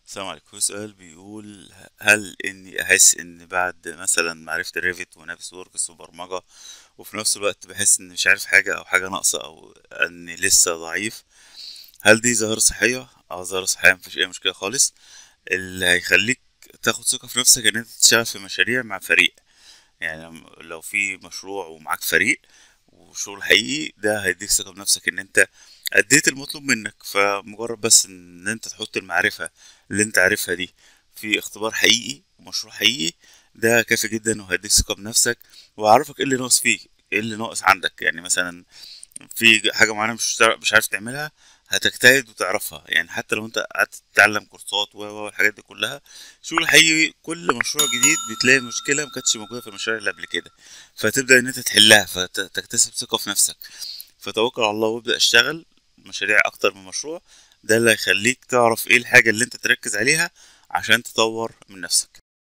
السلام عليكم في سؤال بيقول هل اني احس ان بعد مثلا معرفة الريفت ونافس ووركس وبرمجة وفي نفس الوقت بحس ان مش عارف حاجة او حاجة ناقصة او اني لسه ضعيف هل دي ظاهرة صحية اه ظاهرة صحية مفيش اي مشكلة خالص اللي هيخليك تاخد ثقة في نفسك ان انت تشتغل في مشاريع مع فريق يعني لم- لو في مشروع ومعاك فريق وشغل حقيقي ده هيديك ثقة بنفسك ان انت اديت المطلوب منك فمجرد بس ان انت تحط المعرفة اللي انت عارفها دي في اختبار حقيقي ومشروع حقيقي ده كافي جدا وهيديك ثقة بنفسك وهيعرفك ايه اللي ناقص فيك ايه اللي ناقص عندك يعني مثلا في حاجة معينة مش هتعرف- مش عارف تعملها هتجتهد وتعرفها يعني حتى لو انت قعدت تتعلم كورسات و و والحاجات دي كلها شغل حقيقي كل مشروع جديد بتلاقي مشكلة ما كانتش موجودة في المشاريع اللي قبل كده فتبدأ ان انت تحلها فتكتسب ثقة في نفسك فتوكل على الله وابدأ اشتغل مشاريع اكتر من مشروع ده اللي هيخليك تعرف ايه الحاجة اللي انت تركز عليها عشان تطور من نفسك